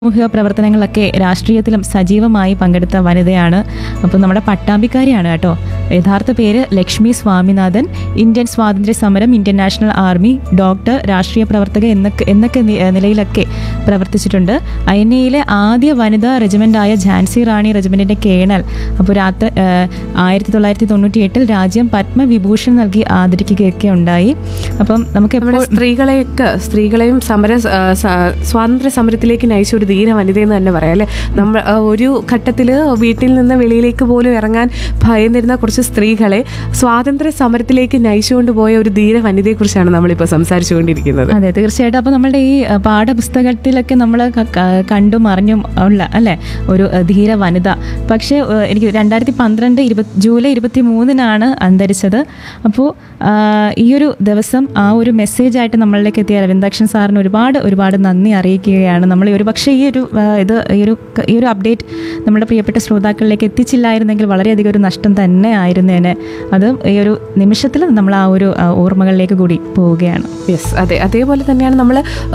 സാമൂഹിക പ്രവർത്തനങ്ങളൊക്കെ രാഷ്ട്രീയത്തിലും സജീവമായി പങ്കെടുത്ത വനിതയാണ് അപ്പം നമ്മുടെ പട്ടാമ്പിക്കാരിയാണ് കേട്ടോ യഥാർത്ഥ പേര് ലക്ഷ്മി സ്വാമിനാഥൻ ഇന്ത്യൻ സ്വാതന്ത്ര്യ സമരം ഇന്ത്യൻ നാഷണൽ ആർമി ഡോക്ടർ രാഷ്ട്രീയ പ്രവർത്തക എന്നൊക്കെ എന്നൊക്കെ നി- നിലയിലൊക്കെ പ്രവർത്തിച്ചിട്ടുണ്ട് ഐ എൻ എയിലെ ആദ്യ വനിതാ റെജിമെൻ്റായ ഝാൻസി റാണി റെജിമെൻറ്റിൻ്റെ കേണൽ അപ്പോൾ രാത്രി ആയിരത്തി തൊള്ളായിരത്തി തൊണ്ണൂറ്റി എട്ടിൽ രാജ്യം പത്മവിഭൂഷൺ നൽകി ആദരിക്കുകയൊക്കെ ഉണ്ടായി അപ്പം നമുക്ക് നമ്മുടെ എപ്പോൾ സ്ത്രീകളെയൊക്കെ സ്ത്രീകളെയും സമര ആ, സ- സ്വാതന്ത്ര്യ സമരത്തിലേക്ക് നയിച്ച ഒരു ധീര വനിതയെന്ന് തന്നെ പറയാം അല്ലെ നമ്മൾ ആ, ഒരു ഘട്ടത്തിൽ വീട്ടിൽ നിന്ന് വെളിയിലേക്ക് പോലും ഇറങ്ങാൻ ഭയന്നിരുന്ന കുറച്ച് സ്ത്രീകളെ സ്വാതന്ത്ര്യ സമരത്തിലേക്ക് നയിച്ചുകൊണ്ട് പോയ ഒരു ധീര വനിതയെക്കുറിച്ചാണ് നമ്മളിപ്പോൾ സംസാരിച്ചുകൊണ്ടിരിക്കുന്നത് അതെ തീർച്ചയായിട്ടും അപ്പോൾ നമ്മുടെ ഈ അഹ്, പാഠപുസ്തകത്തിലൊക്കെ നമ്മൾ കണ്ടും അറിഞ്ഞും ഉള്ള അല്ലേ ഒരു അഹ്, ധീര വനിത പക്ഷേ അഹ്, എനിക്ക് രണ്ടായിരത്തി പന്ത്രണ്ട് ഇരുപത്തി ജൂലൈ ഇരുപത്തി മൂന്നിനാണ് അന്തരിച്ചത് അപ്പോൾ ഈ ഒരു ദിവസം ആ ഒരു മെസ്സേജ് ആയിട്ട് നമ്മളിലേക്ക് എത്തിയ അരവിന്ദാക്ഷൻ സാറിന് ഒരുപാട് ഒരുപാട് നന്ദി അറിയിക്കുകയാണ് നമ്മൾ ഒരു പക്ഷേ ഈ ഒരു ആ, ഇത് ഈ ഒരു ക- ഈ ഒരു അപ്ഡേറ്റ് നമ്മുടെ പ്രിയപ്പെട്ട ശ്രോതാക്കളിലേക്ക് എത്തിച്ചില്ലായിരുന്നെങ്കിൽ വളരെയധികം ഒരു നഷ്ടം തന്നെ ആയിരുന്നേനെ അത് ഈ ഒരു നിമിഷത്തിൽ നമ്മൾ ആ ഒരു ആ, ഓർമ്മകളിലേക്ക് കൂടി പോവുകയാണ് യെസ് അതെ അതേപോലെ തന്നെയാണ് നമ്മൾ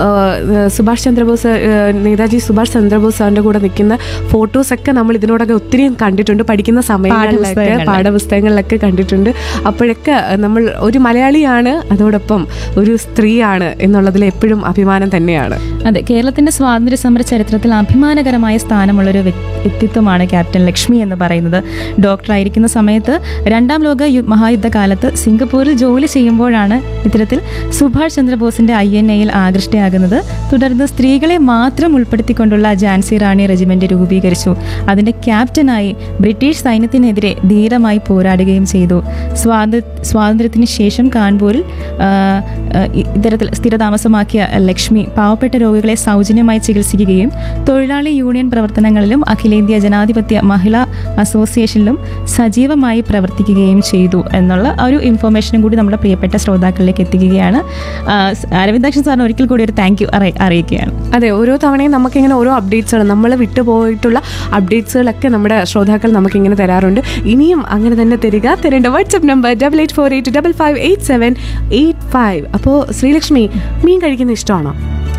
സുഭാഷ് ചന്ദ്രബോസ് ആ, നേതാജി സുഭാഷ് ചന്ദ്രബോസ് സാറിന്റെ കൂടെ നിൽക്കുന്ന ഫോട്ടോസ് ഒക്കെ നമ്മൾ ഇതിനോടൊക്കെ ഒത്തിരി കണ്ടിട്ടുണ്ട് പഠിക്കുന്ന സമയങ്ങളിലൊക്കെ പാഠപുസ്തകങ്ങളിൽ. പാഠപുസ്തകങ്ങളിലൊക്കെ കണ്ടിട്ടുണ്ട് അപ്പോഴൊക്കെ നമ്മൾ ഒരു മലയാളിയാണ് അതോടൊപ്പം ഒരു സ്ത്രീയാണ് എന്നുള്ളതിൽ എപ്പോഴും അഭിമാനം തന്നെയാണ് അതെ കേരളത്തിന്റെ സ്വാതന്ത്ര്യ സമര ചരിത്രത്തിൽ അഭിമാനകരമായ സ്ഥാനമുള്ളൊരു വ്യക്- വ്യക്തിത്വമാണ് ക്യാപ്റ്റൻ ലക്ഷ്മി എന്ന് പറയുന്നത് ഡോക്ടറായിരിക്കുന്ന സമയത്ത് രണ്ടാം ലോക യു- മഹായുദ്ധകാലത്ത് സിംഗപ്പൂരിൽ ജോലി ചെയ്യുമ്പോഴാണ് ഇത്തരത്തിൽ സുഭാഷ് ചന്ദ്രബോസിന്റെ ഐ എൻ എയിൽ ആകൃഷ്ടയാകുന്നത് തുടർന്ന് സ്ത്രീകളെ മാത്രം ഉൾപ്പെടുത്തിക്കൊണ്ടുള്ള ഝാൻസി റാണി റെജിമെന്റ് രൂപീകരിച്ചു അതിന്റെ ക്യാപ്റ്റനായി ബ്രിട്ടീഷ് സൈന്യത്തിനെതിരെ ധീരമായി പോരാടുകയും ചെയ്തു സ്വാതന്ത്ര്യ സ്വാതന്ത്ര്യത്തിന് ശേഷം കാൺപൂരിൽ ആ, ആ, ഇ- ഇത്തരത്തിൽ സ്ഥിരതാമസമാക്കിയ ലക്ഷ്മി പാവപ്പെട്ട രോഗികളെ സൗജന്യമായി ചികിത്സിക്കുകയും തൊഴിലാളി യൂണിയൻ പ്രവർത്തനങ്ങളിലും അഖിലേന്ത്യാ ജനാധിപത്യ മഹിളാ അസോസിയേഷനിലും സജീവമായി പ്രവർത്തിക്കുകയും ചെയ്തു എന്നുള്ള ആ ഒരു ഇൻഫർമേഷനും കൂടി നമ്മുടെ പ്രിയപ്പെട്ട ശ്രോതാക്കളിലേക്ക് എത്തിക്കുകയാണ് ആ, സ് അരവിന്ദാക്ഷൻ സാറിന് ഒരിക്കൽ കൂടി ഒരു താങ്ക് യു അറിയിക്കുകയാണ് അതെ ഓരോ തവണയും നമുക്കിങ്ങനെ ഓരോ അപ്ഡേറ്റ്സുകൾ നമ്മൾ വിട്ടുപോയിട്ടുള്ള അപ്ഡേറ്റ്സുകളൊക്കെ നമ്മുടെ ശ്രോതാക്കൾ നമുക്കിങ്ങനെ തരാറുണ്ട് ഇനിയും അങ്ങനെ തന്നെ തരിക തരേണ്ട WhatsApp number double eight four eight double five eight seven eight five അപ്പോൾ ശ്രീലക്ഷ്മി മീൻ കഴിക്കുന്ന ഇഷ്ടമാണോ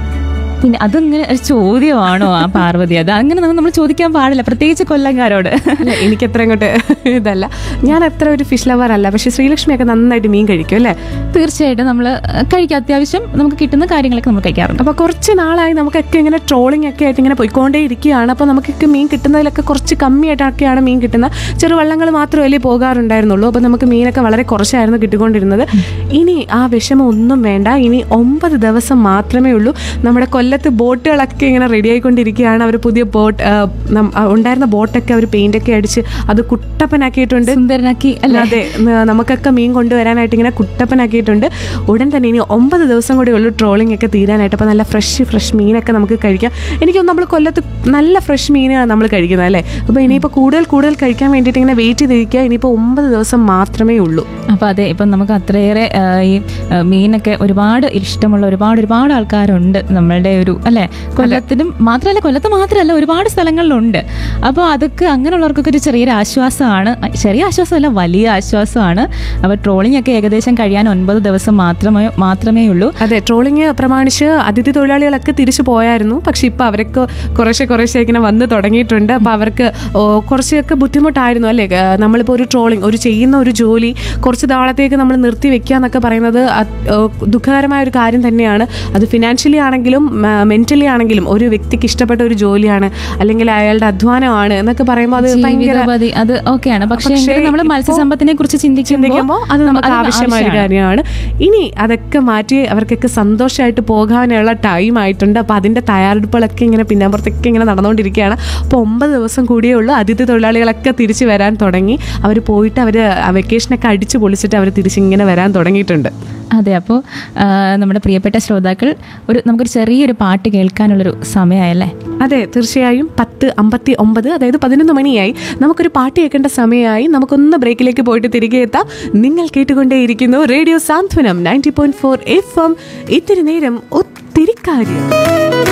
പിന്നെ അതിങ്ങനെ ഒരു ചോദ്യമാണോ ആ പാർവതി അത് അങ്ങനെ നമ്മൾ ചോദിക്കാൻ പാടില്ല പ്രത്യേകിച്ച് കൊല്ലംകാരോട് അല്ല എനിക്ക് അത്ര അങ്ങോട്ട് ഇതല്ല ഞാൻ അത്ര ഒരു ഫിഷ് ലവർ അല്ല പക്ഷെ ശ്രീലക്ഷ്മിയൊക്കെ നന്നായിട്ട് മീൻ കഴിക്കും അല്ലേ തീർച്ചയായിട്ടും നമ്മൾ കഴിക്കാം അത്യാവശ്യം നമുക്ക് കിട്ടുന്ന കാര്യങ്ങളൊക്കെ നമ്മൾ കഴിക്കാറുണ്ട് അപ്പോൾ കുറച്ച് നാളായി നമുക്കൊക്കെ ഇങ്ങനെ ട്രോളിംഗ് ഒക്കെ ആയിട്ട് ഇങ്ങനെ പോയിക്കൊണ്ടേ ഇരിക്കുകയാണ് അപ്പോൾ നമുക്കൊക്കെ മീൻ കിട്ടുന്നതിലൊക്കെ കുറച്ച് കമ്മിയായിട്ടൊക്കെയാണ് മീൻ കിട്ടുന്നത് ചെറുവള്ളങ്ങൾ മാത്രമല്ലേ പോകാറുണ്ടായിരുന്നുള്ളൂ അപ്പോൾ നമുക്ക് മീനൊക്കെ വളരെ കുറച്ചായിരുന്നു കിട്ടിക്കൊണ്ടിരുന്നത് ഇനി ആ വിഷമം ഒന്നും വേണ്ട ഇനി ഒമ്പത് ദിവസം മാത്രമേ ഉള്ളൂ നമ്മുടെ കൊല്ലത്ത് ബോട്ടുകളൊക്കെ ഇങ്ങനെ റെഡി ആയിക്കൊണ്ടിരിക്കുകയാണ് അവർ പുതിയ ബോട്ട് ആ, നം- ആ, ഉണ്ടായിരുന്ന ബോട്ടൊക്കെ അവർ പെയിൻ്റൊക്കെ അടിച്ച് അത് കുട്ടപ്പനാക്കിയിട്ടുണ്ട് സുന്ദരനാക്കി അല്ലേ അതെ ന- നമുക്കൊക്കെ മീൻ കൊണ്ടുവരാനായിട്ട് ഇങ്ങനെ കുട്ടപ്പനാക്കിയിട്ടുണ്ട് ഉടൻ തന്നെ ഇനി ഒമ്പത് ദിവസം കൂടി ഉള്ളൂ ട്രോളിംഗ് ഒക്കെ തീരാനായിട്ട് അപ്പോൾ നല്ല ഫ്രഷ് ഫ്രഷ് മീനൊക്കെ നമുക്ക് കഴിക്കാം എനിക്കൊന്ന് നമ്മൾ കൊല്ലത്ത് നല്ല ഫ്രഷ് മീനാണ് നമ്മൾ കഴിക്കുന്നത് അല്ലേ അപ്പോൾ ഇനിയിപ്പോൾ കൂടുതൽ കൂടുതൽ കഴിക്കാൻ വേണ്ടിയിട്ട് ഇങ്ങനെ വെയിറ്റ് ചെയ്തിരിക്കുക ഇനിയിപ്പോൾ ഒമ്പത് ദിവസം മാത്രമേ ഉള്ളൂ അപ്പോൾ അതെ ഇപ്പം നമുക്ക് അത്രയേറെ ആ, ഈ ആ, മീനൊക്കെ ഒരുപാട് ഇഷ്ടമുള്ള ഒരുപാട് ഒരുപാട് ആൾക്കാരുണ്ട് നമ്മളുടെ ഒരു അല്ലേ കൊല്ലത്തിനും മാത്രമല്ല കൊല്ലത്ത് മാത്രമല്ല ഒരുപാട് സ്ഥലങ്ങളിലുണ്ട് അപ്പോൾ അതൊക്കെ അങ്ങനെയുള്ളവർക്കൊക്കെ ഒരു ചെറിയൊരു ആശ്വാസമാണ് ചെറിയ ആശ്വാസമല്ല വലിയ ആശ്വാസമാണ് അപ്പോൾ ട്രോളിംഗ് ഒക്കെ ഏകദേശം കഴിയാൻ ഒൻപത് ദിവസം മാത്രമേ മാത്രമേ ഉള്ളൂ അതെ ട്രോളിങ് പ്രമാണിച്ച് അതിഥി തൊഴിലാളികളൊക്കെ തിരിച്ചു പോയായിരുന്നു പക്ഷെ ഇപ്പൊ അവരൊക്കെ കുറേശ്ശെ കുറേശ്ശെ ഇങ്ങനെ വന്ന് തുടങ്ങിയിട്ടുണ്ട് അപ്പൊ അവർക്ക് ഓ, കുറച്ചൊക്കെ ബുദ്ധിമുട്ടായിരുന്നു അല്ലേ ഏ, നമ്മളിപ്പോ ഒരു ട്രോളിങ് ഒരു ചെയ്യുന്ന ഒരു ജോലി കുറച്ച് നാളത്തേക്ക് നമ്മൾ നിർത്തി വെക്കുക എന്നൊക്കെ പറയുന്നത് അത്, ഏ, ദുഃഖകരമായ ഒരു കാര്യം തന്നെയാണ് അത് ഫിനാൻഷ്യലി ആണെങ്കിലും മെന്റലി ആണെങ്കിലും ഒരു വ്യക്തിക്ക് ഇഷ്ടപ്പെട്ട ഒരു ജോലിയാണ് അല്ലെങ്കിൽ അയാളുടെ അധ്വാനമാണ് എന്നൊക്കെ പറയുമ്പോൾ അത് ഭയങ്കര ജീവിതോപാധി അത് ഓക്കെയാണ് പക്ഷേ പക്ഷേ നമ്മൾ ഇപ്പോ മത്സ്യസമ്പത്തിനെ കുറിച്ച് ചിന്തിക്കുമ്പോൾ ചിന്തിക്കുമ്പോൾ അത് നമുക്ക് ആവശ്യമായ ഒരു കാര്യമാണ് ഇനി അതൊക്കെ മാറ്റി അവർക്കൊക്കെ സന്തോഷമായിട്ട് പോകാനുള്ള ടൈം ആയിട്ടുണ്ട് അപ്പോൾ അതിൻ്റെ തയ്യാറെടുപ്പുകളൊക്കെ ഇങ്ങനെ പിന്നാമ്പുറത്തൊക്കെ ഇങ്ങനെ നടന്നുകൊണ്ടിരിക്കുകയാണ് അപ്പോൾ ഒമ്പത് ദിവസം കൂടിയേ ഉള്ളൂ അതിഥി തൊഴിലാളികളൊക്കെ തിരിച്ച് വരാൻ തുടങ്ങി അവർ പോയിട്ട് അവർ വെക്കേഷനൊക്കെ അടിച്ച് പൊളിച്ചിട്ട് അവർ തിരിച്ചിങ്ങനെ വരാൻ തുടങ്ങിയിട്ടുണ്ട് അതെ അപ്പോൾ നമ്മുടെ പ്രിയപ്പെട്ട ശ്രോതാക്കൾ ഒരു നമുക്കൊരു ചെറിയൊരു പാട്ട് കേൾക്കാനുള്ളൊരു സമയമായല്ലേ അതെ തീർച്ചയായും പത്ത് അമ്പത്തി ഒമ്പത് അതായത് പതിനൊന്ന് മണിയായി നമുക്കൊരു പാട്ട് കേൾക്കേണ്ട സമയമായി നമുക്കൊന്ന് ബ്രേക്കിലേക്ക് പോയിട്ട് തിരികെ എത്താം നിങ്ങൾ കേട്ടുകൊണ്ടേയിരിക്കുന്നു radio Santhwanam ninety point four F M ഇത്തിരി നേരം ഒത്തിരി കാര്യം